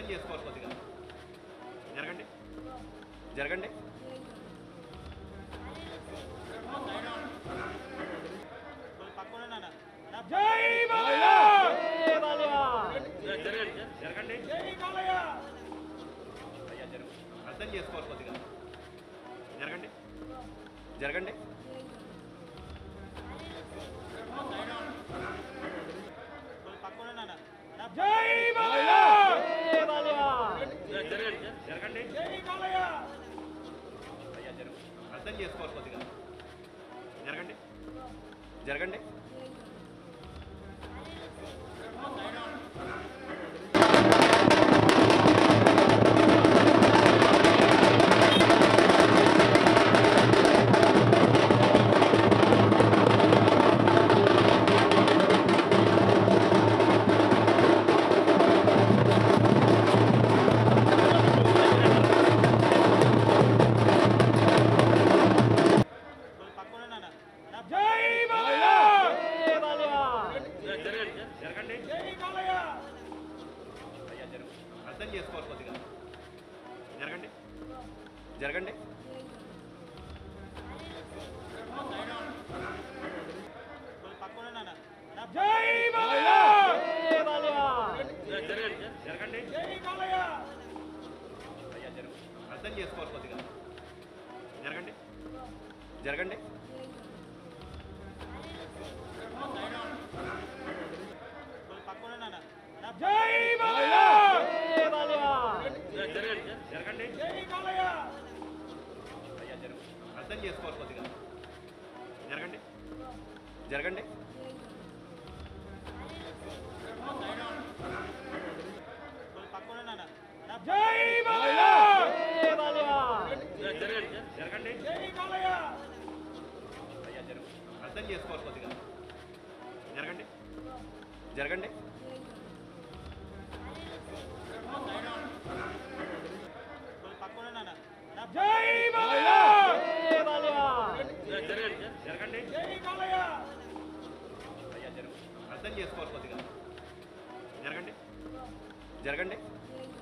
చేసుకోవాలి కొద్దిగా జరగండి జరగండి జరగండి అయ్యా జరుగు అర్థం చేసుకోవాలి కొద్దిగా జరగండి జరగండి జరగండి అయ్యా జరుగు అర్థం చేసుకోవాలి కొద్దిగా జరగండి జరగండి జరగండి అయ్యా జరుగు అర్థం చేసుకోవాలి కొద్దిగా జరగండి జరగండి జరగండి అయ్యా జరుగు అర్థం చేసుకోవాలి కొద్దిగా జరగండి జరగండి జరగండి అయ్యా జరుగు అర్థం చేసుకోవాలి కొద్దిగా జరగండి జరగండి జరగండి అయ్యా జరుగు అర్థం చేసుకోవాలి కొద్దిగా జరగండి జరగండి జరగండి అయ్యా జరుగు అర్థం చేసుకోవాలి కొద్దిగా జరగండి జరగండి